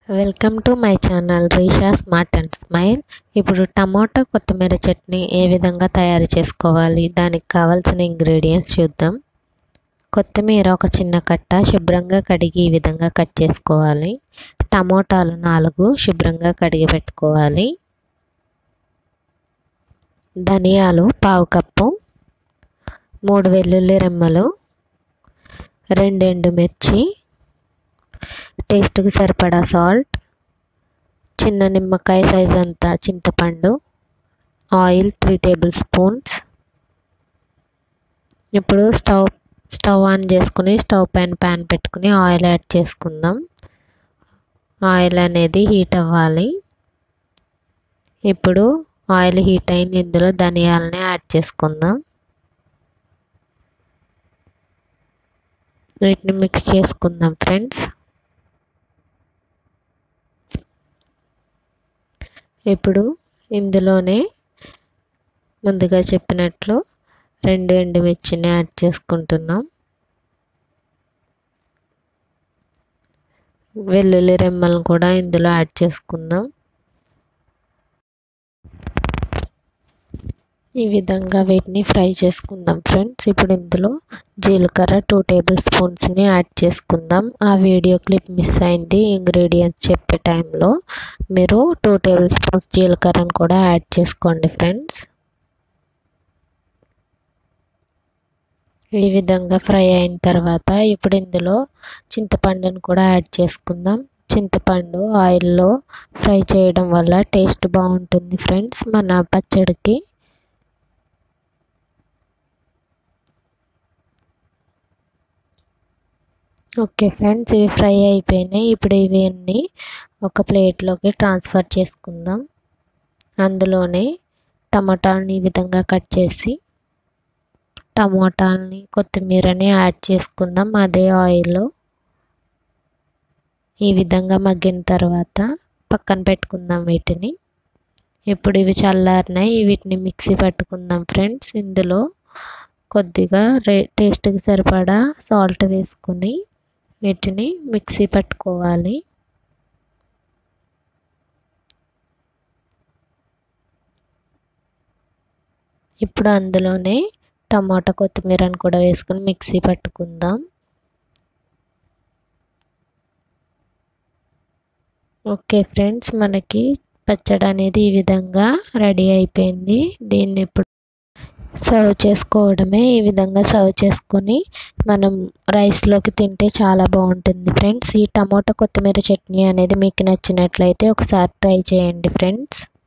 welcome to my channel Reesha smart and smile ఇప్పుడు tomato కొత్తిమీర చట్నీ ఏ విధంగా తయారు చేసుకోవాలి దానికి కావాల్సిన ఇంగ్రీడియంట్స్ చూద్దాం కొత్తిమీర ఒక చిన్న కట్ట శుభ్రంగా కడిగి ఈ విధంగా కట్ చేసుకోవాలి టమోటాలు నాలుగు శుభ్రంగా కడిగి పెట్టుకోవాలి ధనియాలు పావు కప్పు మూడు వెల్లుల్లి రెమ్మలు రెండు ఎండుమిర్చి టేస్ట్కి సరిపడా సాల్ట్ చిన్న నిమ్మకాయ సైజ్ అంతా చింతపండు ఆయిల్ త్రీ టేబుల్ స్పూన్స్ ఇప్పుడు స్టవ్ స్టవ్ ఆన్ చేసుకుని స్టవ్ పైన ప్యాన్ పెట్టుకుని ఆయిల్ యాడ్ చేసుకుందాం ఆయిల్ అనేది హీట్ అవ్వాలి ఇప్పుడు ఆయిల్ హీట్ అయింది ఇందులో ధనియాలని యాడ్ చేసుకుందాం వీటిని మిక్స్ చేసుకుందాం ఫ్రెండ్స్ ఇప్పుడు ఇందులోనే ముందుగా చెప్పినట్లు రెండు ఎండుమిర్చిని యాడ్ చేసుకుంటున్నాం వెల్లుల్లి రెమ్మలను కూడా ఇందులో యాడ్ చేసుకుందాం ఈ విధంగా వీటిని ఫ్రై చేసుకుందాం ఫ్రెండ్స్ ఇప్పుడు ఇందులో జీలకర్ర టూ టేబుల్ స్పూన్స్ని యాడ్ చేసుకుందాం ఆ వీడియో క్లిప్ మిస్ అయింది ఇంగ్రీడియంట్స్ చెప్పే టైంలో మీరు టూ టేబుల్ స్పూన్స్ జీలకర్రను కూడా యాడ్ చేసుకోండి ఫ్రెండ్స్ ఈ విధంగా ఫ్రై అయిన తర్వాత ఇప్పుడు ఇందులో చింతపండును కూడా యాడ్ చేసుకుందాం చింతపండు ఆయిల్లో ఫ్రై చేయడం వల్ల టేస్ట్ బాగుంటుంది ఫ్రెండ్స్ మన పచ్చడికి ఓకే ఫ్రెండ్స్ ఇవి ఫ్రై అయిపోయినాయి ఇప్పుడు ఇవన్నీ ఒక ప్లేట్లోకి ట్రాన్స్ఫర్ చేసుకుందాం అందులోనే టమాటాలని ఈ విధంగా కట్ చేసి టమాటాలని కొత్తిమీరని యాడ్ చేసుకుందాం అదే ఆయిల్లో ఈ విధంగా మగ్గిన తర్వాత పక్కన పెట్టుకుందాం వీటిని ఇప్పుడు ఇవి చల్లారినాయి వీటిని మిక్సీ పట్టుకుందాం ఫ్రెండ్స్ ఇందులో కొద్దిగా రే టేస్ట్కి సరిపడా సాల్ట్ వేసుకుని వీటిని మిక్సీ పట్టుకోవాలి ఇప్పుడు అందులోనే టమాటా కొత్తిమీరని కూడా వేసుకుని మిక్సీ పట్టుకుందాం ఓకే ఫ్రెండ్స్ మనకి పచ్చడి అనేది ఈ విధంగా రెడీ అయిపోయింది దీన్ని ఇప్పుడు సర్వ్ చేసుకోవడమే ఈ విధంగా సర్వ్ చేసుకొని మనం రైస్లోకి తింటే చాలా బాగుంటుంది ఫ్రెండ్స్ ఈ టమాటో కొత్తిమీర చట్నీ అనేది మీకు నచ్చినట్లయితే ఒకసారి ట్రై చేయండి ఫ్రెండ్స్